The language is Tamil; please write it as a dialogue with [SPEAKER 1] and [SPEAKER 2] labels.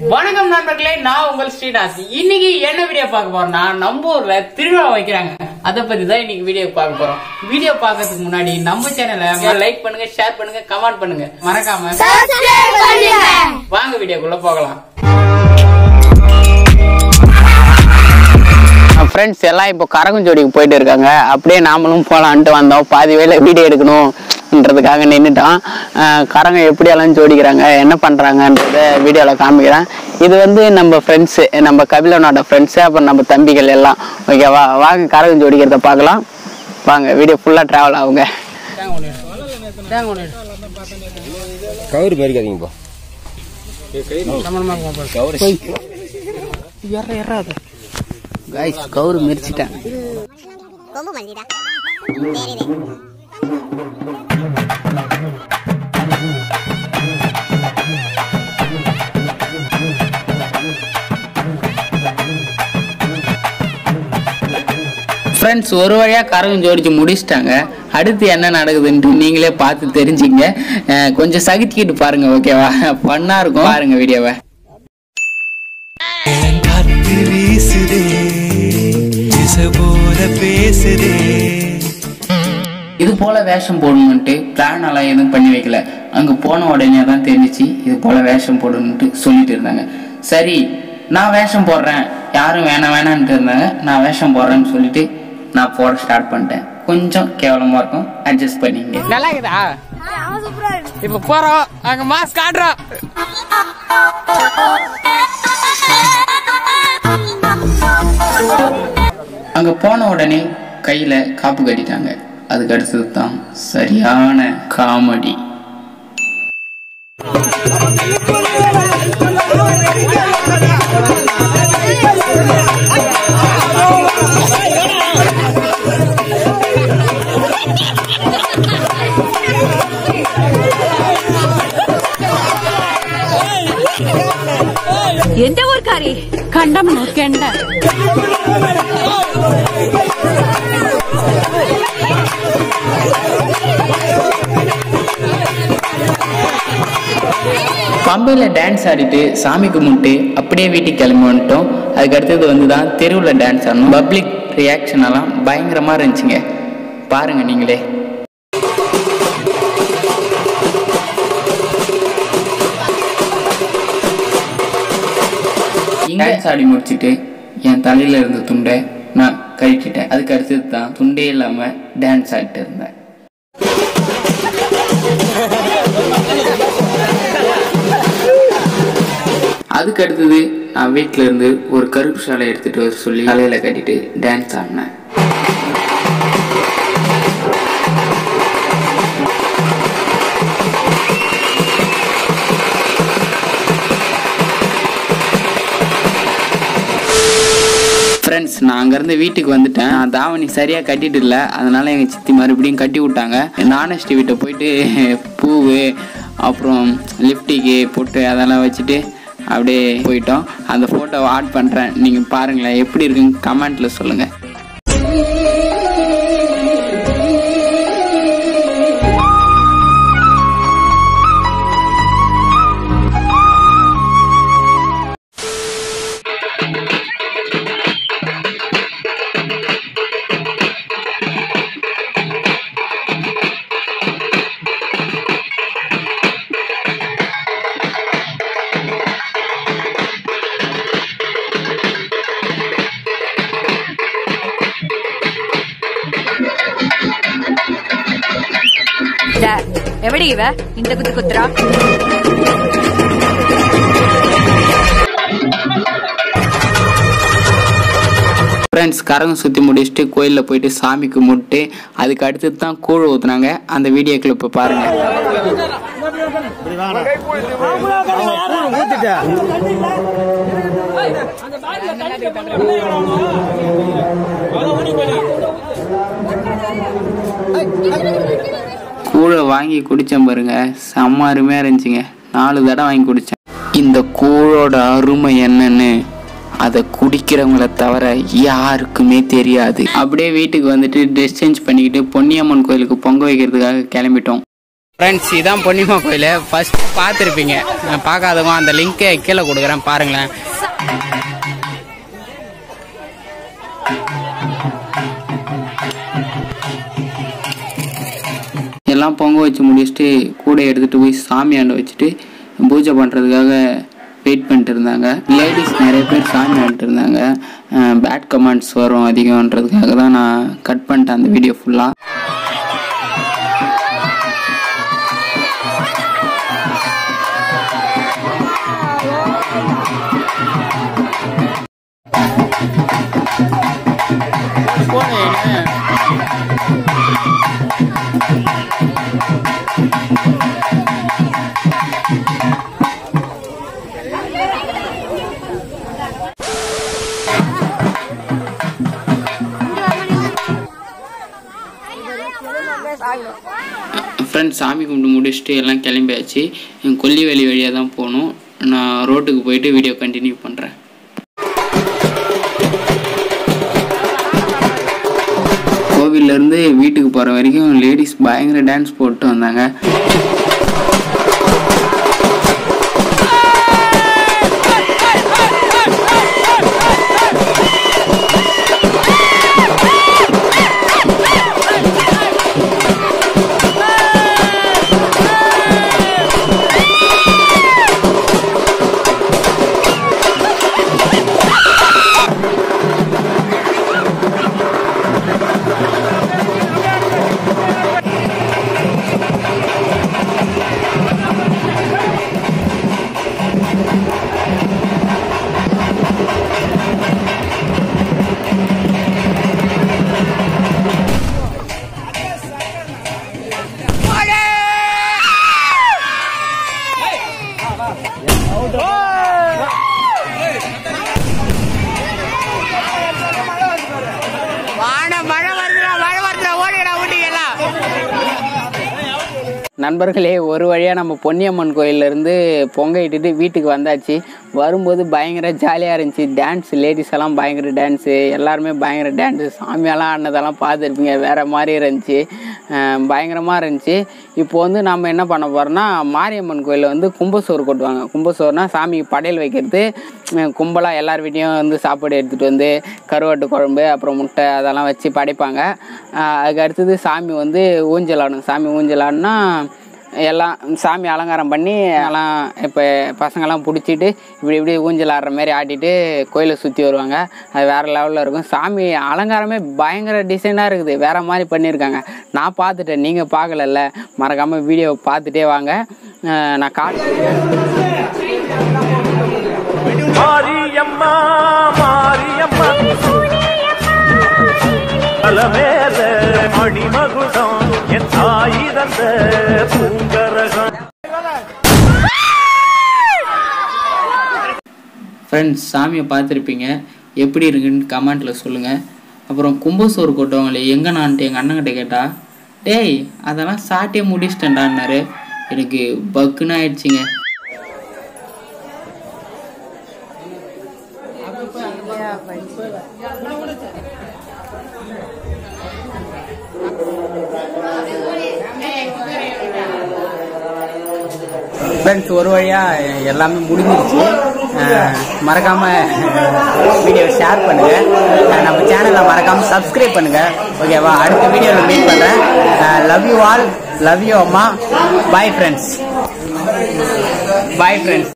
[SPEAKER 1] வணக்கம் நண்பர்களே நான் உங்கள் ஸ்ரீநாத் இன்னைக்கு என்ன வீடியோ பார்க்க போறோம்னா நம்ம ஊர்ல திருவிழா வைக்கிறாங்க அத பத்தி தான் இன்னைக்கு வீடியோ பார்க்க போறோம் வீடியோ பார்க்கறதுக்கு முன்னாடி நம்ம சேனலை லைக் பண்ணுங்க ஷேர் பண்ணுங்க கமெண்ட் பண்ணுங்க மறக்காம வாங்க வீடியோக்குள்ள போகலாம் ஃப்ரெண்ட்ஸ் எல்லாம் இப்போ கரகுஞ்சோடிக்கு போயிட்டு இருக்காங்க அப்படியே நாமளும் போகலான்ட்டு வந்தோம் பாதி வேலை வீடியோ எடுக்கணும்ன்றதுக்காக நின்றுட்டோம் கரங்க எப்படியெல்லாம் ஜோடிக்கிறாங்க என்ன பண்ணுறாங்கன்றத வீடியோவில் காமிக்கிறேன் இது வந்து நம்ம ஃப்ரெண்ட்ஸு நம்ம கபிலனோட ஃப்ரெண்ட்ஸு அப்புறம் நம்ம தம்பிகள் எல்லாம் ஓகேவா வாங்க கரகம் ஜோடிக்கிறத பார்க்கலாம் வாங்க வீடியோ ஃபுல்லாக ட்ராவல் ஆகுங்க
[SPEAKER 2] கவுரு பறிக்காதீங்கப்பா
[SPEAKER 1] கைஸ் கவுரு மிரிச்சிட்டேன்
[SPEAKER 3] கொம்பு மல்லிடா வேறே
[SPEAKER 1] ஃப்ரெண்ட்ஸ் ஒரு வழியா கரகம் ஜோடிச்சு முடிச்சிட்டாங்க அடுத்து என்ன நடக்குதுன்ட்டு நீங்களே பார்த்து தெரிஞ்சுங்க அஹ் கொஞ்சம் சகிச்சுக்கிட்டு பாருங்க ஓகேவா ஃபன்னா இருக்கும் பாருங்க வீடியோவை
[SPEAKER 4] காத்து வீசுதே இச போல பேசுதே
[SPEAKER 1] இது போல வேஷம் போடணுன்ட்டு பிளான் எல்லாம் எதுவும் பண்ணி வைக்கல அங்க போன உடனே தான் தெரிஞ்சிச்சு இது போல வேஷம் போடணுன்ட்டு சொல்லிட்டு இருந்தாங்க சரி நான் வேஷம் போடுறேன் யாரும் வேணாம் வேணான்ட்டு இருந்தாங்க நான் வேஷம் போடுறேன்னு சொல்லிட்டு நான் போட ஸ்டார்ட் பண்ணிட்டேன் கொஞ்சம் கேவலமா இருக்கும் அட்ஜஸ்ட் பண்ணிங்க நல்லா இருக்குதா இப்ப போறோம் அங்க மாஸ்க் காட்டுறோம் அங்க போன உடனே கையில காப்பு கட்டிட்டாங்க அதுக்கு அடுத்தது தான் சரியான காமெடி
[SPEAKER 5] എന്റെ ഊർക്കാരി കണ്ടം നോക്കേണ്ട
[SPEAKER 1] பம்பையில் டான்ஸ் ஆடிட்டு சாமி கும்பிட்டு அப்படியே வீட்டுக்கு கிளம்பி வந்துட்டோம் அதுக்கு அடுத்தது வந்து தான் தெருவில் டான்ஸ் ஆடணும் பப்ளிக் ரியாக்ஷன் எல்லாம் பயங்கரமாக இருந்துச்சுங்க பாருங்க நீங்களே டான்ஸ் ஆடி முடிச்சுட்டு என் தலையில இருந்த துண்டை நான் கழட்டிட்டேன் அதுக்கு அடுத்தது தான் துண்டே இல்லாம டான்ஸ் ஆடிட்டு இருந்தேன் அதுக்கு அடுத்தது நான் வீட்டில் இருந்து ஒரு கருப்பு சாலை எடுத்துட்டு வர சொல்லி தலையில கட்டிட்டு டான்ஸ் ஆடினேன் ஃப்ரெண்ட்ஸ் நான் அங்கேருந்து வீட்டுக்கு வந்துட்டேன் நான் தாவணி சரியாக கட்டிட்டு இல்லை அதனால எங்கள் சித்தி மறுபடியும் கட்டி விட்டாங்க நானஸ்டி வீட்டை போயிட்டு பூவு அப்புறம் லிப்டிக்கு பொட்டு அதெல்லாம் வச்சுட்டு அப்படியே போயிட்டோம் அந்த ஃபோட்டோவை ஆட் பண்ணுறேன் நீங்கள் பாருங்களேன் எப்படி இருக்குன்னு கமெண்ட்டில் சொல்லுங்கள்
[SPEAKER 5] എവിടെ ഇവ ഇന്ത കുത്ത് കുത്ര
[SPEAKER 1] ஃப்ரெண்ட்ஸ் கரகம் சுற்றி முடிச்சுட்டு கோயிலில் போயிட்டு சாமி கும்பிட்டு அதுக்கு அடுத்தது தான் கூழ் ஊற்றுனாங்க அந்த வீடியோக்குள்ள இப்போ பாருங்கள் கூழை வாங்கி குடிச்சேன் பாருங்க செம்ம அருமையாக இருந்துச்சுங்க நாலு தடவை வாங்கி குடித்தேன் இந்த கூழோட அருமை என்னன்னு அதை குடிக்கிறவங்கள தவிர யாருக்குமே தெரியாது அப்படியே வீட்டுக்கு வந்துட்டு ட்ரெஸ் சேஞ்ச் பண்ணிக்கிட்டு பொன்னியம்மன் கோயிலுக்கு பொங்க வைக்கிறதுக்காக கிளம்பிட்டோம் ஃப்ரெண்ட்ஸ் இதான் பொன்னிமா கோயில் ஃபர்ஸ்ட் பார்த்துருப்பீங்க பார்க்காதவங்க அந்த லிங்க்கை கீழே கொடுக்குறேன் பாருங்களேன் எல்லாம் பொங்க வச்சு முடிச்சுட்டு கூடை எடுத்துகிட்டு போய் சாமியாண்ட வச்சுட்டு பூஜை பண்ணுறதுக்காக வெயிட் பண்ணிட்டு இருந்தாங்க லேடிஸ் நிறைய பேர் சாமி ஆடிட்டு இருந்தாங்க பேட் கமெண்ட்ஸ் வரும் அதிகம்ன்றதுக்காக தான் நான் கட் பண்ணிட்டேன் அந்த வீடியோ ஃபுல்லாக ஃப்ரெண்ட்ஸ் சாமி கும்பிட்டு முடிச்சுட்டு எல்லாம் கிளம்பியாச்சு கொல்லிவேலி வழியாக தான் போகணும் நான் ரோட்டுக்கு போயிட்டு வீடியோ கண்டினியூ பண்ணுறேன் கோவில்லேருந்து வீட்டுக்கு போகிற வரைக்கும் லேடிஸ் பயங்கர டான்ஸ் போட்டு வந்தாங்க நண்பர்களே ஒரு வழியாக நம்ம பொன்னியம்மன் கோயிலேருந்து பொங்க இட்டுட்டு வீட்டுக்கு வந்தாச்சு வரும்போது பயங்கர ஜாலியாக இருந்துச்சு டான்ஸ் லேடிஸ் எல்லாம் பயங்கர டான்ஸு எல்லாருமே பயங்கர டான்ஸு சாமியெல்லாம் ஆடினதெல்லாம் பார்த்துருப்பீங்க வேறு மாதிரி இருந்துச்சு பயங்கரமாக இருந்துச்சு இப்போ வந்து நம்ம என்ன பண்ண போகிறோம்னா மாரியம்மன் கோயிலில் வந்து கும்பசோறு கொட்டுவாங்க கும்பசோறுனா சாமிக்கு படையல் வைக்கிறது கும்பலாக எல்லார் வீட்டையும் வந்து சாப்பாடு எடுத்துகிட்டு வந்து கருவாட்டு குழம்பு அப்புறம் முட்டை அதெல்லாம் வச்சு படைப்பாங்க அஹ் அதுக்கு அடுத்தது சாமி வந்து ஊஞ்சல் ஆடும் சாமி ஊஞ்சல் ஆடினா எல்லாம் சாமி அலங்காரம் பண்ணி எல்லாம் இப்போ பசங்கள்லாம் பிடிச்சிட்டு இப்படி இப்படி ஊஞ்சல் ஆடுற மாதிரி ஆடிட்டு கோயிலை சுற்றி வருவாங்க அது வேறு லெவலில் இருக்கும் சாமி அலங்காரமே பயங்கர டிசைனாக இருக்குது வேறு மாதிரி பண்ணியிருக்காங்க நான் பார்த்துட்டேன் நீங்கள் பார்க்கலல்ல மறக்காமல் வீடியோ பார்த்துட்டே வாங்க அஹ் நான் காட்டு
[SPEAKER 6] மாரியம்மா மாரியம்மா அலமேல மணிமகுடம் என் தாய் தந்த பூங்கரகம்
[SPEAKER 1] ஃப்ரெண்ட்ஸ் சாமியை பார்த்துருப்பீங்க எப்படி இருக்குன்னு கமெண்ட்டில் சொல்லுங்கள் அப்புறம் கும்பசோறு கொட்டுவாங்களே எங்கே நான்ட்டு எங்கள் அண்ணங்கிட்ட கேட்டா டேய் அதெல்லாம் சாட்டியே முடிச்சிட்டேன்டான்னாரு எனக்கு பக்குன்னு ஆயிடுச்சுங்க ஃப்ரெண்ட்ஸ் ஒரு வழியாக எல்லாமே முடிஞ்சிருச்சு அஹ் மறக்காம வீடியோ ஷேர் பண்ணுங்க அஹ் நம்ம சேனலை மறக்காம சப்ஸ்கிரைப் பண்ணுங்க ஓகேவா அடுத்த வீடியோவில் மீட் பண்ணுறேன் love you all love you அம்மா பாய் ஃப்ரெண்ட்ஸ் பாய் ஃப்ரெண்ட்ஸ்